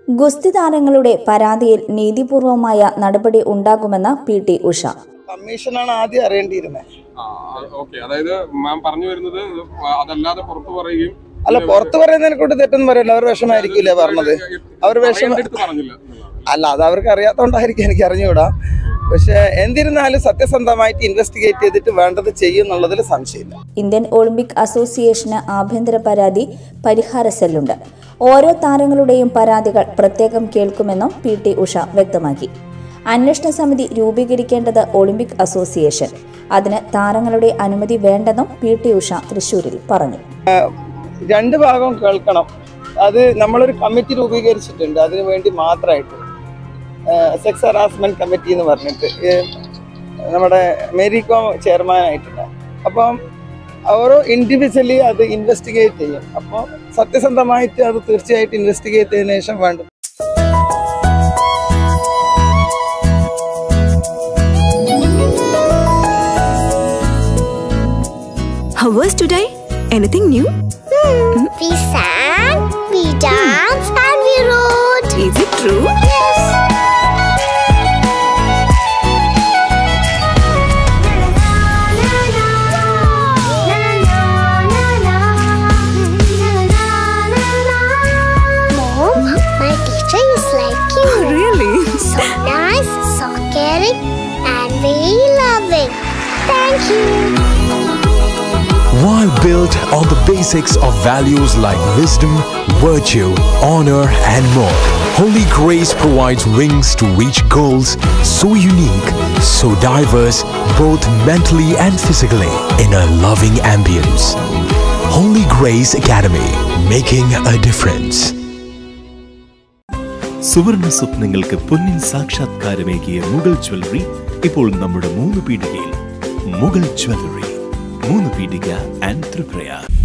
ഗുസ്തി താരങ്ങളുടെ പരാതിയിൽ നീതിപൂർവമായ നടപടി ഉണ്ടാകുമെന്ന് പി ടി ഉഷ കമ്മീഷനാണ് ആദ്യം അറിയേണ്ടിയിരുന്നത് ഓക്കെ അതായത് മാം പറഞ്ഞു വരുന്നത് ഇത് അതല്ലാതെ പുറത്തു പറയുകയും അല്ല പുറത്ത് പറയുന്നതിനെ കൊണ്ട് തെറ്റൊന്നും പറയല്ല അവർ വിഷമായിരിക്കൂലേ പറഞ്ഞത് അവർ വിഷമ എടുത്ത് പറഞ്ഞില്ല എന്നുള്ളതാണ്. അല്ല അത് അവർക്ക് അറിയാത്തോണ്ടായിരിക്കും എനിക്ക് അറിഞ്ഞുകൂടാ പക്ഷെ എന്നിരുന്നാലും സത്യസന്ധമായിട്ട് ഇൻവെസ്റ്റിഗേറ്റ് ചെയ്തിട്ട് വേണ്ടത് ചെയ്യും എന്നുള്ളതിൽ സംശയമില്ല ഇന്ത്യൻ ഒളിമ്പിക് അസോസിയേഷന് ആഭ്യന്തര പരാതി പരിഹാര സെല്ലുണ്ട് ഓരോ താരങ്ങളുടെയും പരാതികൾ പ്രത്യേകം കേൾക്കുമെന്നും പി ടി ഉഷ വ്യക്തമാക്കി അന്വേഷണ സമിതി രൂപീകരിക്കേണ്ടത് ഒളിമ്പിക് അസോസിയേഷൻ അതിന് താരങ്ങളുടെ അനുമതി വേണ്ടെന്നും പി ടി ഉഷ തൃശൂരിൽ പറഞ്ഞു രണ്ട് ഭാഗവും കേൾക്കണം അത് നമ്മളൊരു കമ്മിറ്റി രൂപീകരിച്ചിട്ടുണ്ട് അതിനു വേണ്ടി മാത്രമായിട്ട് സെക്സ് ഹറാസ്മെന്റ് കമ്മിറ്റി എന്ന് പറഞ്ഞിട്ട് ഏഹ്, നമ്മുടെ മേരികോം ചെയർമാൻ ആയിട്ടുണ്ട് അപ്പം ഓരോ ഇൻഡിവിജ്വലി അത് ഇൻവെസ്റ്റിഗേറ്റ് ചെയ്യും അപ്പോൾ സത്യസന്ധമായിട്ട് അത് തീർച്ചയായിട്ടും ഇൻവെസ്റ്റിഗേറ്റ് ചെയ്തതിനു ശേഷം വേണ്ട How was today? Anything new? We sang, we danced, and we wrote. Is it true? Yes. Mom, my teacher is like you. Really? So nice, so caring, and very loving. Thank you. While built on the basics of values like wisdom, virtue, honor, and more, Holy Grace provides wings to reach goals so unique, so diverse, both mentally and physically, in a loving ambience. Holy Grace Academy, making a difference. സുവർണ സ്വപ്നങ്ങൾക്ക് പൊന്നിൻ സാക്ഷാത്കാരമേകിയ Mughal jewellery ഇപ്പോൾ നമ്മുടെ മൂന്ന് പീടികയിൽ Mughal jewellery മൂന്ന് പീടിക and Tripura